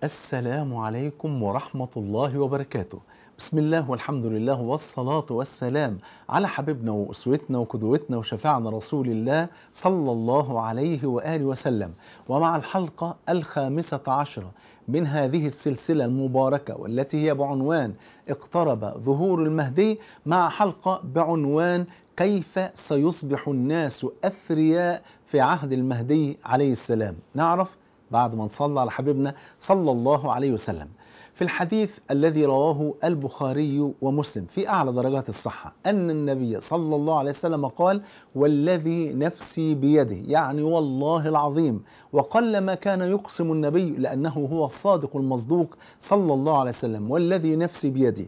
السلام عليكم ورحمة الله وبركاته بسم الله والحمد لله والصلاة والسلام على حبيبنا وأسوتنا وقدوتنا وشفاعنا رسول الله صلى الله عليه وآله وسلم ومع الحلقة الخامسة عشرة من هذه السلسلة المباركة والتي هي بعنوان اقترب ظهور المهدي مع حلقة بعنوان كيف سيصبح الناس أثرياء في عهد المهدي عليه السلام نعرف بعد ما نصلى على حبيبنا صلى الله عليه وسلم في الحديث الذي رواه البخاري ومسلم في أعلى درجات الصحة أن النبي صلى الله عليه وسلم قال والذي نفسي بيده يعني والله العظيم وقل ما كان يقسم النبي لأنه هو الصادق المصدوق صلى الله عليه وسلم والذي نفسي بيده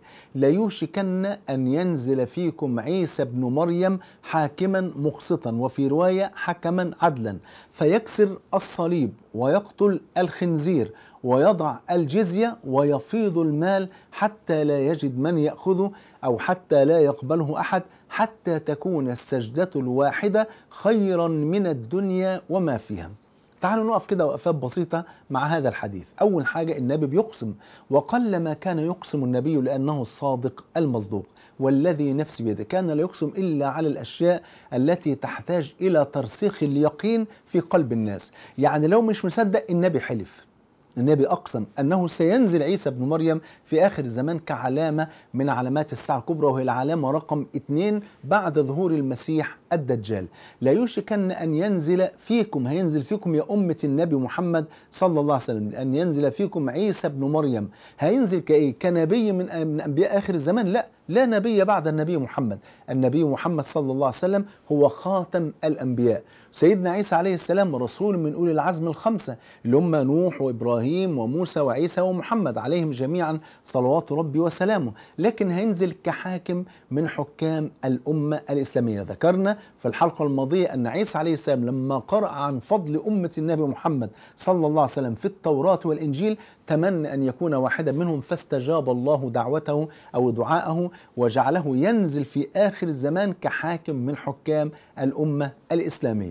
ليوشكن أن ينزل فيكم عيسى بن مريم حاكما مقسطا وفي رواية حكما عدلا فيكسر الصليب ويقتل الخنزير ويضع الجزية ويفيض المال حتى لا يجد من يأخذه أو حتى لا يقبله أحد حتى تكون السجدة الواحدة خيرا من الدنيا وما فيها تعالوا نقف كده وقفات بسيطة مع هذا الحديث أول حاجة النبي بيقسم وقل ما كان يقسم النبي لأنه الصادق المصدوق والذي نفسي بيده كان لا يقسم إلا على الأشياء التي تحتاج إلى ترسيخ اليقين في قلب الناس يعني لو مش مصدق النبي حلف النبي أقسم أنه سينزل عيسى بن مريم في آخر الزمان كعلامة من علامات الساعة الكبرى وهي العلامة رقم اثنين بعد ظهور المسيح الدجال لا يوشكن أن ينزل فيكم هينزل فيكم يا أمة النبي محمد صلى الله عليه وسلم أن ينزل فيكم عيسى بن مريم هينزل كإيه كنبي من من أنبياء آخر الزمان لا لا نبي بعد النبي محمد النبي محمد صلى الله عليه وسلم هو خاتم الأنبياء سيدنا عيسى عليه السلام رسول من أولي العزم الخمسة اللي هم نوح وإبراهيم وموسى وعيسى ومحمد عليهم جميعا صلوات ربي وسلامه لكن هينزل كحاكم من حكام الأمة الإسلامية ذكرنا في الحلقة الماضية أن عيسى عليه السلام لما قرأ عن فضل أمة النبي محمد صلى الله عليه وسلم في التوراة والإنجيل تمنى أن يكون واحدا منهم فاستجاب الله دعوته أو دعاءه وجعله ينزل في آخر الزمان كحاكم من حكام الأمة الإسلامية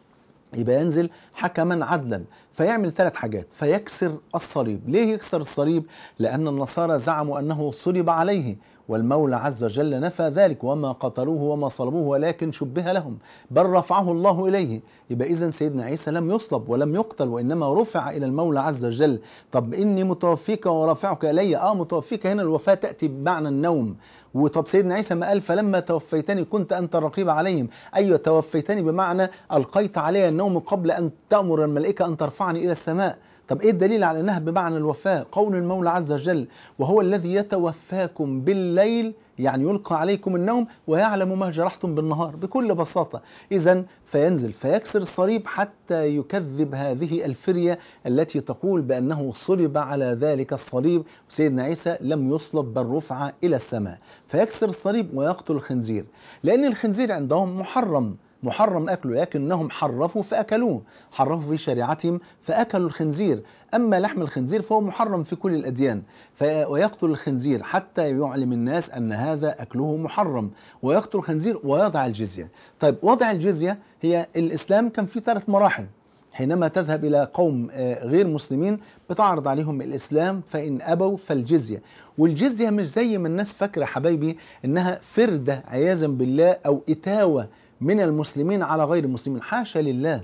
يبقى ينزل حكما عدلا فيعمل ثلاث حاجات فيكسر الصليب ليه يكسر الصليب لأن النصارى زعموا أنه صلب عليه والمولى عز وجل نفى ذلك وما قتلوه وما صلبوه ولكن شبه لهم بل رفعه الله إليه يبقى إذا سيدنا عيسى لم يصلب ولم يقتل وإنما رفع إلى المولى عز وجل طب إني متوفيك ورافعك إلي آه متوفيك هنا الوفاة تأتي بمعنى النوم وطب سيدنا عيسى ما قال فلما توفيتني كنت أنت الرقيب عليهم أيوة توفيتني بمعنى ألقيت علي النوم قبل أن تأمر الملائكة أن ترفعني إلى السماء طب ايه الدليل على انها بمعنى الوفاة قول المولى عز وجل وهو الذي يتوفاكم بالليل يعني يلقى عليكم النوم ويعلم ما جرحتم بالنهار بكل بساطة إذا فينزل فيكسر الصليب حتى يكذب هذه الفرية التي تقول بأنه صلب على ذلك الصليب سيدنا عيسى لم يصلب بل رفع إلى السماء فيكسر الصليب ويقتل الخنزير لأن الخنزير عندهم محرم محرم أكله لكنهم حرفوا فأكلوه حرفوا في شريعتهم فأكلوا الخنزير أما لحم الخنزير فهو محرم في كل الأديان ويقتل الخنزير حتى يعلم الناس أن هذا أكله محرم ويقتل الخنزير ويضع الجزية طيب وضع الجزية هي الإسلام كان في ثلاث مراحل حينما تذهب إلى قوم غير مسلمين بتعرض عليهم الإسلام فإن أبوا فالجزية والجزية مش زي ما الناس فاكرة حبايبي إنها فردة عياذا بالله أو إتاوة من المسلمين على غير المسلمين حاشا لله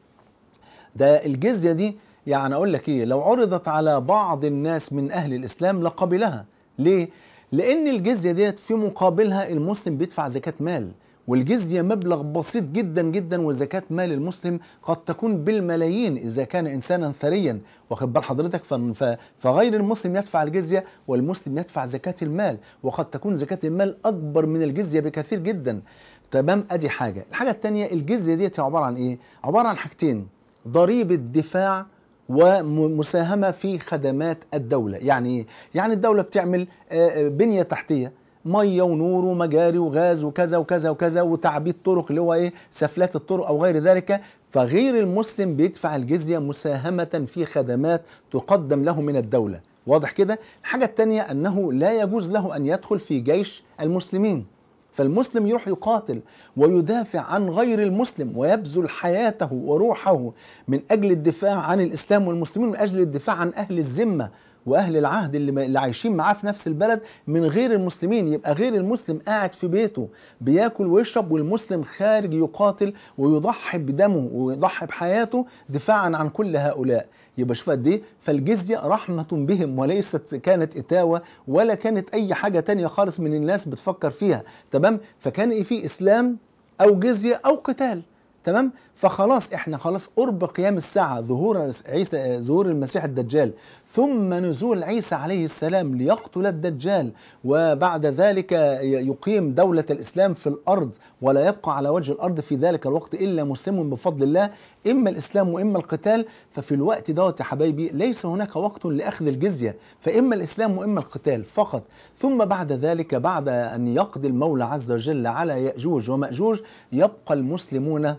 ده الجزية دي يعني أقول لك إيه لو عرضت على بعض الناس من أهل الإسلام لقبلها ليه؟ لأن الجزية ديت في مقابلها المسلم بيدفع زكاة مال والجزية مبلغ بسيط جدا جدا وزكاة مال المسلم قد تكون بالملايين إذا كان إنسانا ثريا واخد بال حضرتك فغير المسلم يدفع الجزية والمسلم يدفع زكاة المال وقد تكون زكاة المال أكبر من الجزية بكثير جدا تمام ادي حاجة الحاجة التانية الجزية ديت عبارة عن ايه عبارة عن حاجتين ضريبة دفاع ومساهمة في خدمات الدولة يعني ايه يعني الدولة بتعمل بنية تحتية ميه ونور ومجاري وغاز وكذا وكذا وكذا وتعبيد طرق اللي هو ايه سفلات الطرق او غير ذلك فغير المسلم بيدفع الجزية مساهمة في خدمات تقدم له من الدولة واضح كده الحاجة التانية انه لا يجوز له ان يدخل في جيش المسلمين فالمسلم يروح يقاتل ويدافع عن غير المسلم ويبذل حياته وروحه من أجل الدفاع عن الإسلام والمسلمين من أجل الدفاع عن أهل الذمة واهل العهد اللي, اللي عايشين معاه في نفس البلد من غير المسلمين يبقى غير المسلم قاعد في بيته بياكل ويشرب والمسلم خارج يقاتل ويضحي بدمه ويضحي بحياته دفاعا عن كل هؤلاء يبقى شوف قد ايه فالجزيه رحمه بهم وليست كانت اتاوه ولا كانت اي حاجه تانية خالص من الناس بتفكر فيها تمام فكان ايه في اسلام او جزيه او قتال تمام فخلاص احنا خلاص قرب قيام الساعه ظهور عيسى ظهور المسيح الدجال ثم نزول عيسى عليه السلام ليقتل الدجال وبعد ذلك يقيم دولة الإسلام في الأرض ولا يبقى على وجه الأرض في ذلك الوقت إلا مسلم بفضل الله إما الإسلام وإما القتال ففي الوقت دوت يا حبايبي ليس هناك وقت لأخذ الجزية فإما الإسلام وإما القتال فقط ثم بعد ذلك بعد أن يقضي المولى عز وجل على يأجوج ومأجوج يبقى المسلمون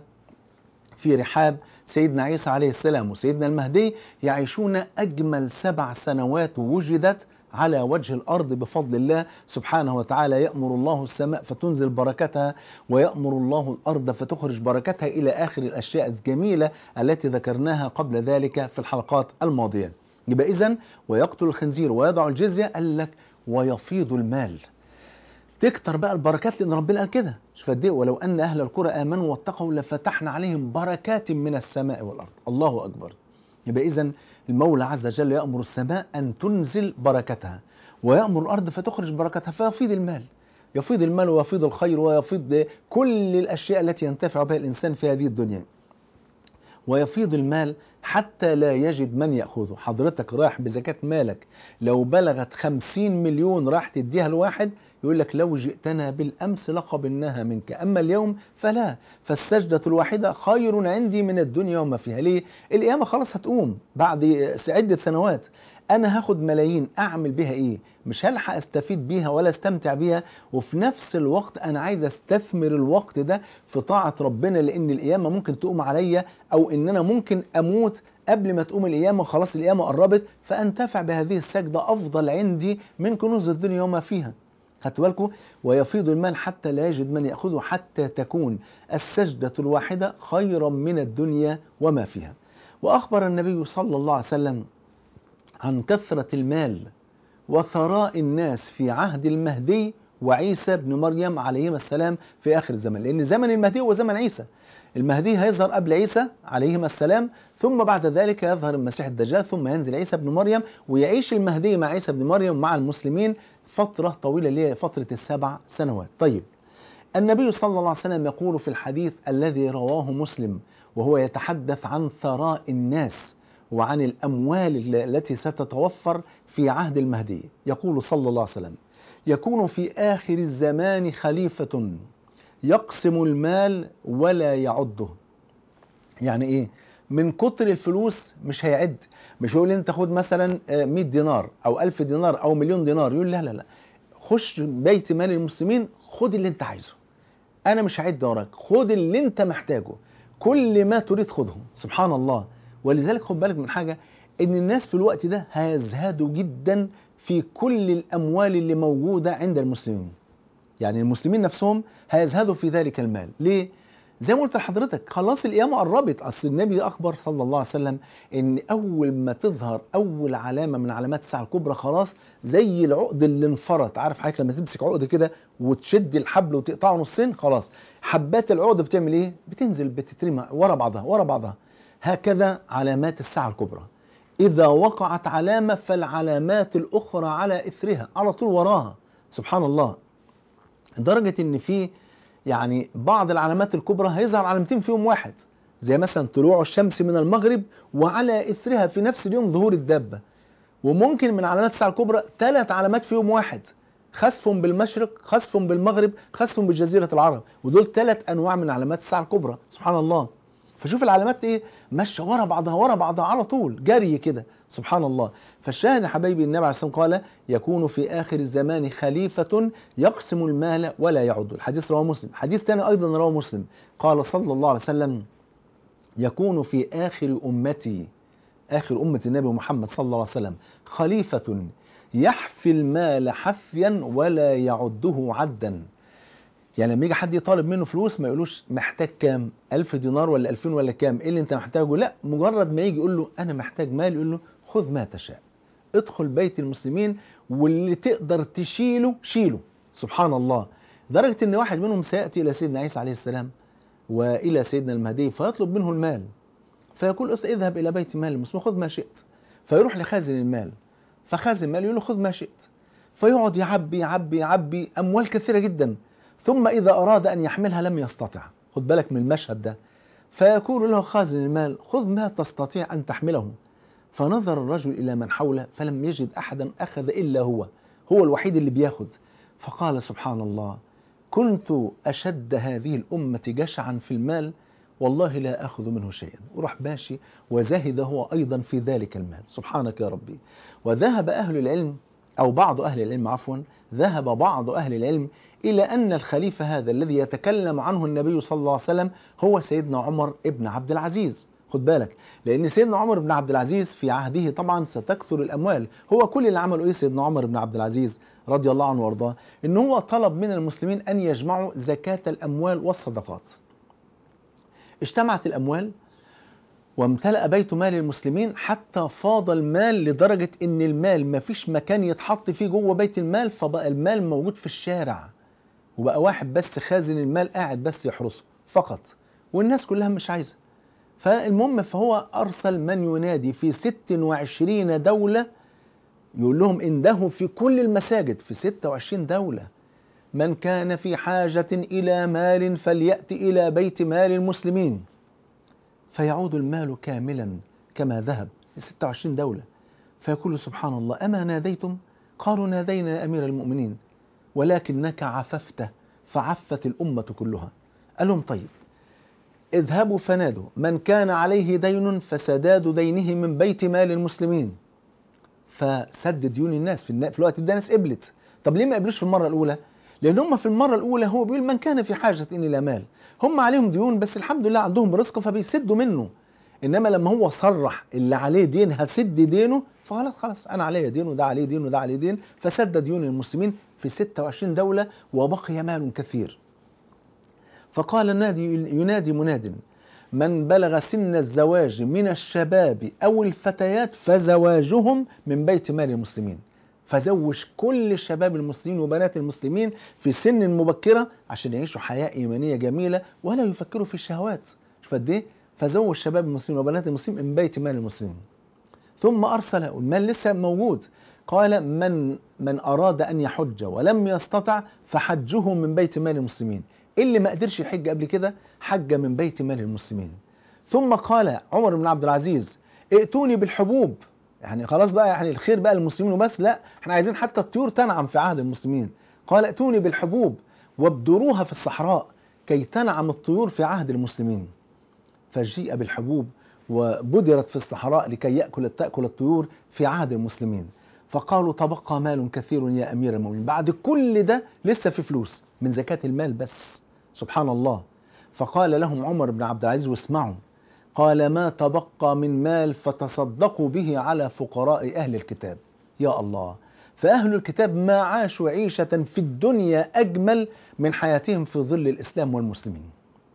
في رحاب سيدنا عيسى عليه السلام وسيدنا المهدي يعيشون أجمل سبع سنوات وجدت على وجه الأرض بفضل الله سبحانه وتعالى يأمر الله السماء فتنزل بركتها ويأمر الله الأرض فتخرج بركتها إلى آخر الأشياء الجميلة التي ذكرناها قبل ذلك في الحلقات الماضية يبقى إذن ويقتل الخنزير ويضع الجزية قال لك ويفيض المال تكتر بقى البركات لان ربنا قال كده شوف قد ايه ولو ان اهل القرى امنوا واتقوا لفتحنا عليهم بركات من السماء والارض الله اكبر يبقى اذا المولى عز وجل يامر السماء ان تنزل بركتها ويامر الارض فتخرج بركتها فيفيض المال يفيض المال ويفيض الخير ويفيض كل الاشياء التي ينتفع بها الانسان في هذه الدنيا ويفيض المال حتى لا يجد من يأخذه حضرتك رايح بزكاة مالك لو بلغت خمسين مليون راح تديها لواحد يقول لك لو جئتنا بالأمس لقبلناها منك أما اليوم فلا فالسجدة الواحدة خير عندي من الدنيا وما فيها ليه القيامة خلاص هتقوم بعد عدة سنوات انا هاخد ملايين اعمل بيها ايه مش هلحق استفيد بيها ولا استمتع بيها وفي نفس الوقت انا عايز استثمر الوقت ده في طاعة ربنا لان القيامة ممكن تقوم عليا او ان انا ممكن اموت قبل ما تقوم القيامة خلاص القيامة قربت فانتفع بهذه السجدة افضل عندي من كنوز الدنيا وما فيها خدتوا بالكم ويفيض المال حتى لا يجد من ياخذه حتى تكون السجدة الواحدة خيرا من الدنيا وما فيها واخبر النبي صلى الله عليه وسلم عن كثرة المال وثراء الناس في عهد المهدي وعيسى بن مريم عليهما السلام في آخر الزمن لأن زمن المهدي هو زمن عيسى المهدي هيظهر قبل عيسى عليهما السلام ثم بعد ذلك يظهر المسيح الدجال ثم ينزل عيسى بن مريم ويعيش المهدي مع عيسى بن مريم مع المسلمين فترة طويلة اللي هي فترة السبع سنوات طيب النبي صلى الله عليه وسلم يقول في الحديث الذي رواه مسلم وهو يتحدث عن ثراء الناس وعن الأموال التي ستتوفر في عهد المهدي يقول صلى الله عليه وسلم يكون في آخر الزمان خليفة يقسم المال ولا يعده يعني إيه من كتر الفلوس مش هيعد مش يقول انت خد مثلا 100 دينار او 1000 دينار او مليون دينار يقول لا لا لا خش بيت مال المسلمين خد اللي انت عايزه انا مش هعد وراك خد اللي انت محتاجه كل ما تريد خده سبحان الله ولذلك خد بالك من حاجة ان الناس في الوقت ده هيزهدوا جدا في كل الاموال اللي موجودة عند المسلمين يعني المسلمين نفسهم هيزهدوا في ذلك المال ليه؟ زي ما قلت لحضرتك خلاص القيامة قربت أصل النبي أخبر صلى الله عليه وسلم إن أول ما تظهر أول علامة من علامات الساعة الكبرى خلاص زي العقد اللي انفرط عارف حضرتك لما تمسك عقد كده وتشد الحبل وتقطعه نصين خلاص حبات العقد بتعمل إيه؟ بتنزل بتترمى ورا بعضها ورا بعضها هكذا علامات الساعة الكبرى إذا وقعت علامة فالعلامات الأخرى على إثرها على طول وراها سبحان الله لدرجة إن في يعني بعض العلامات الكبرى هيظهر علامتين في يوم واحد زي مثلا طلوع الشمس من المغرب وعلى إثرها في نفس اليوم ظهور الدابة وممكن من علامات الساعة الكبرى ثلاث علامات في يوم واحد خسف بالمشرق خسف بالمغرب خسف بجزيرة العرب ودول ثلاث أنواع من علامات الساعة الكبرى سبحان الله فشوف العلامات ايه ماشيه ورا بعضها ورا بعضها على طول جري كده سبحان الله فالشاهد يا حبايبي النبي عليه الصلاه والسلام قال يكون في اخر الزمان خليفه يقسم المال ولا يعد الحديث رواه مسلم حديث ثاني ايضا رواه مسلم قال صلى الله عليه وسلم يكون في اخر امتي اخر امه النبي محمد صلى الله عليه وسلم خليفه يحفي المال حفيا ولا يعده عدا يعني لما يجي حد يطالب منه فلوس ما يقولوش محتاج كام ألف دينار ولا ألفين ولا كام إيه اللي أنت محتاجه لا مجرد ما يجي يقول له أنا محتاج مال يقول له خذ ما تشاء ادخل بيت المسلمين واللي تقدر تشيله شيله سبحان الله لدرجة ان واحد منهم سيأتي الى سيدنا عيسى عليه السلام والى سيدنا المهدي فيطلب منه المال فيقول اذهب الى بيت مال المسلمين خذ ما شئت فيروح لخازن المال فخازن المال يقول له خذ ما شئت فيقعد يعبي يعبي يعبي اموال كثيرة جدا ثم اذا اراد ان يحملها لم يستطع خد بالك من المشهد ده فيقول له خازن المال خذ ما تستطيع ان تحمله فنظر الرجل إلى من حوله فلم يجد أحدا أخذ إلا هو هو الوحيد اللي بياخد فقال سبحان الله كنت أشد هذه الأمة جشعا في المال والله لا أخذ منه شيئا وراح ماشي وزهد هو أيضا في ذلك المال سبحانك يا ربي وذهب أهل العلم أو بعض أهل العلم عفوا ذهب بعض أهل العلم إلى أن الخليفة هذا الذي يتكلم عنه النبي صلى الله عليه وسلم هو سيدنا عمر ابن عبد العزيز خد بالك لان سيدنا عمر بن عبد العزيز في عهده طبعا ستكثر الاموال هو كل اللي عمله ايه سيدنا عمر بن عبد العزيز رضي الله عنه وارضاه ان هو طلب من المسلمين ان يجمعوا زكاه الاموال والصدقات اجتمعت الاموال وامتلأ بيت مال المسلمين حتى فاض المال لدرجة ان المال ما فيش مكان يتحط فيه جوه بيت المال فبقى المال موجود في الشارع وبقى واحد بس خازن المال قاعد بس يحرسه فقط والناس كلها مش عايزه فالمهم فهو أرسل من ينادي في 26 دولة يقول لهم اندهوا في كل المساجد في 26 دولة من كان في حاجة إلى مال فليأتي إلى بيت مال المسلمين فيعود المال كاملا كما ذهب 26 دولة فيقول سبحان الله أما ناديتم قالوا نادينا يا أمير المؤمنين ولكنك عففت فعفت الأمة كلها قال لهم طيب اذهبوا فنادوا من كان عليه دين فسداد دينه من بيت مال المسلمين فسد ديون الناس في, في الوقت ده ناس قبلت طب ليه ما قبلوش في المره الاولى لان هم في المره الاولى هو بيقول من كان في حاجه الى مال هم عليهم ديون بس الحمد لله عندهم رزق فبيسدوا منه انما لما هو صرح اللي عليه دين هسد دينه فخلاص خلاص انا عليا دين وده عليه دين وده عليه دين فسد ديون المسلمين في 26 دوله وبقي مال كثير فقال النادي ينادي مناد من بلغ سن الزواج من الشباب أو الفتيات فزواجهم من بيت مال المسلمين فزوج كل الشباب المسلمين وبنات المسلمين في سن مبكرة عشان يعيشوا حياة إيمانية جميلة ولا يفكروا في الشهوات شوف قد إيه فزوج شباب المسلمين وبنات المسلمين من بيت مال المسلمين ثم أرسل المال لسه موجود قال من من أراد أن يحج ولم يستطع فحجه من بيت مال المسلمين اللي ما قدرش يحج قبل كده حج من بيت مال المسلمين ثم قال عمر بن عبد العزيز ائتوني بالحبوب يعني خلاص بقى يعني الخير بقى للمسلمين وبس لا احنا عايزين حتى الطيور تنعم في عهد المسلمين قال ائتوني بالحبوب وابدروها في الصحراء كي تنعم الطيور في عهد المسلمين فجيء بالحبوب وبدرت في الصحراء لكي يأكل تأكل الطيور في عهد المسلمين فقالوا تبقى مال كثير يا أمير المؤمنين بعد كل ده لسه في فلوس من زكاة المال بس سبحان الله فقال لهم عمر بن عبد العزيز واسمعوا قال ما تبقى من مال فتصدقوا به على فقراء أهل الكتاب يا الله فأهل الكتاب ما عاشوا عيشة في الدنيا أجمل من حياتهم في ظل الإسلام والمسلمين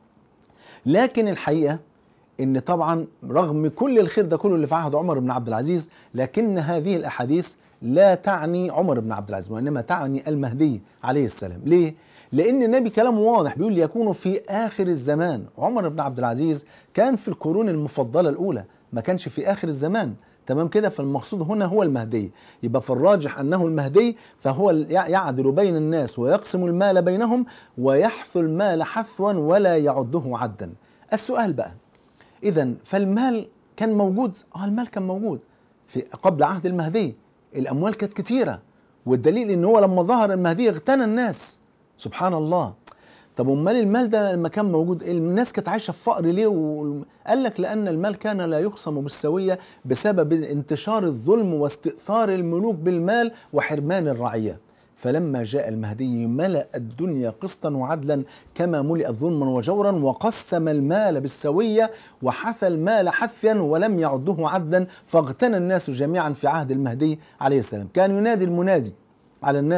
لكن الحقيقة ان طبعا رغم كل الخير ده كله اللي في عهد عمر بن عبد العزيز لكن هذه الاحاديث لا تعني عمر بن عبد العزيز وانما تعني المهدي عليه السلام ليه لان النبي كلامه واضح بيقول يكون في اخر الزمان عمر بن عبد العزيز كان في القرون المفضله الاولى ما كانش في اخر الزمان تمام كده فالمقصود هنا هو المهدي يبقى في الراجح انه المهدي فهو يعدل بين الناس ويقسم المال بينهم ويحث المال حثوا ولا يعده عدا السؤال بقى اذا فالمال كان موجود اه المال كان موجود في قبل عهد المهدي الاموال كانت كتيره والدليل ان هو لما ظهر المهدي اغتنى الناس سبحان الله طب امال المال ده لما كان موجود الناس كانت عايشه في فقر ليه و... قال لك لان المال كان لا يقسم بالسويه بسبب انتشار الظلم واستئثار الملوك بالمال وحرمان الرعيه فلما جاء المهدي ملأ الدنيا قسطا وعدلا كما ملئت ظلما وجورا وقسم المال بالسوية وحث المال حثيا ولم يعده عدلا فاغتنى الناس جميعا في عهد المهدي عليه السلام كان ينادي المنادي على الناس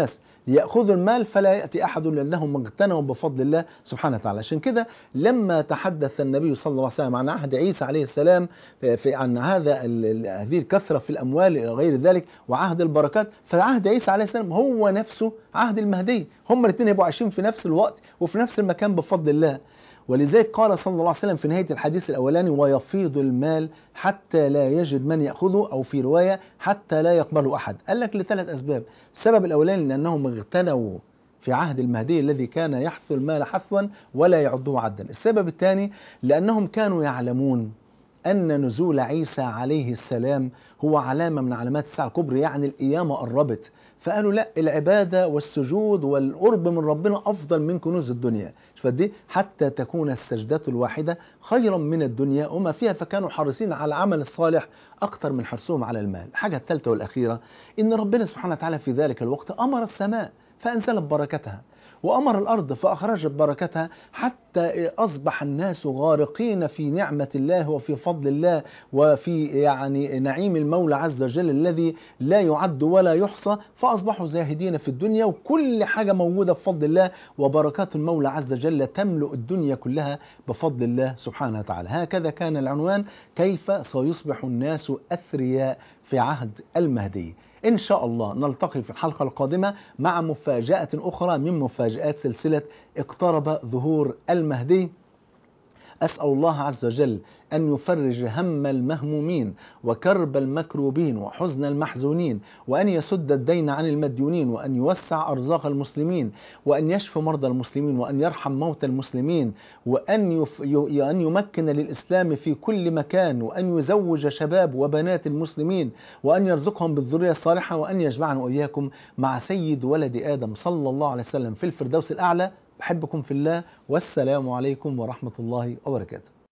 يأخذوا المال فلا يأتي أحد لأنهم اغتنوا بفضل الله سبحانه وتعالى عشان كده لما تحدث النبي صلى الله عليه وسلم عن عهد عيسى عليه السلام في عن هذا ال- هذه الكثرة في الأموال إلى غير ذلك وعهد البركات فعهد عيسى عليه السلام هو نفسه عهد المهدي هم الاثنين يبقوا عايشين في نفس الوقت وفي نفس المكان بفضل الله ولذلك قال صلى الله عليه وسلم في نهاية الحديث الأولاني ويفيض المال حتى لا يجد من يأخذه أو في رواية حتى لا يقبله أحد قال لك لثلاث أسباب السبب الأولاني لأنهم اغتنوا في عهد المهدي الذي كان يحث المال حثوا ولا يعده عدا السبب الثاني لأنهم كانوا يعلمون أن نزول عيسى عليه السلام هو علامة من علامات الساعة الكبرى يعني القيامة قربت فقالوا لا العبادة والسجود والقرب من ربنا أفضل من كنوز الدنيا فدي حتى تكون السجدة الواحدة خيرا من الدنيا وما فيها فكانوا حريصين على العمل الصالح أكثر من حرصهم على المال الحاجة الثالثة والأخيرة إن ربنا سبحانه وتعالى في ذلك الوقت أمر السماء فأنزلت بركتها وأمر الأرض فأخرجت بركتها حتى أصبح الناس غارقين في نعمة الله وفي فضل الله وفي يعني نعيم المولى عز وجل الذي لا يعد ولا يحصى فأصبحوا زاهدين في الدنيا وكل حاجة موجودة بفضل الله وبركات المولى عز وجل تملؤ الدنيا كلها بفضل الله سبحانه وتعالى هكذا كان العنوان كيف سيصبح الناس أثرياء في عهد المهدي إن شاء الله نلتقي في الحلقة القادمة مع مفاجأة أخرى من مفاجآت سلسلة اقترب ظهور المهدي أسأل الله عز وجل أن يفرج هم المهمومين وكرب المكروبين وحزن المحزونين وأن يسد الدين عن المديونين وأن يوسع أرزاق المسلمين وأن يشفي مرضى المسلمين وأن يرحم موتى المسلمين وأن يف... ي... أن يمكن للإسلام في كل مكان وأن يزوج شباب وبنات المسلمين وأن يرزقهم بالذرية الصالحة وأن يجمعنا وإياكم مع سيد ولد آدم صلى الله عليه وسلم في الفردوس الأعلى بحبكم في الله والسلام عليكم ورحمة الله وبركاته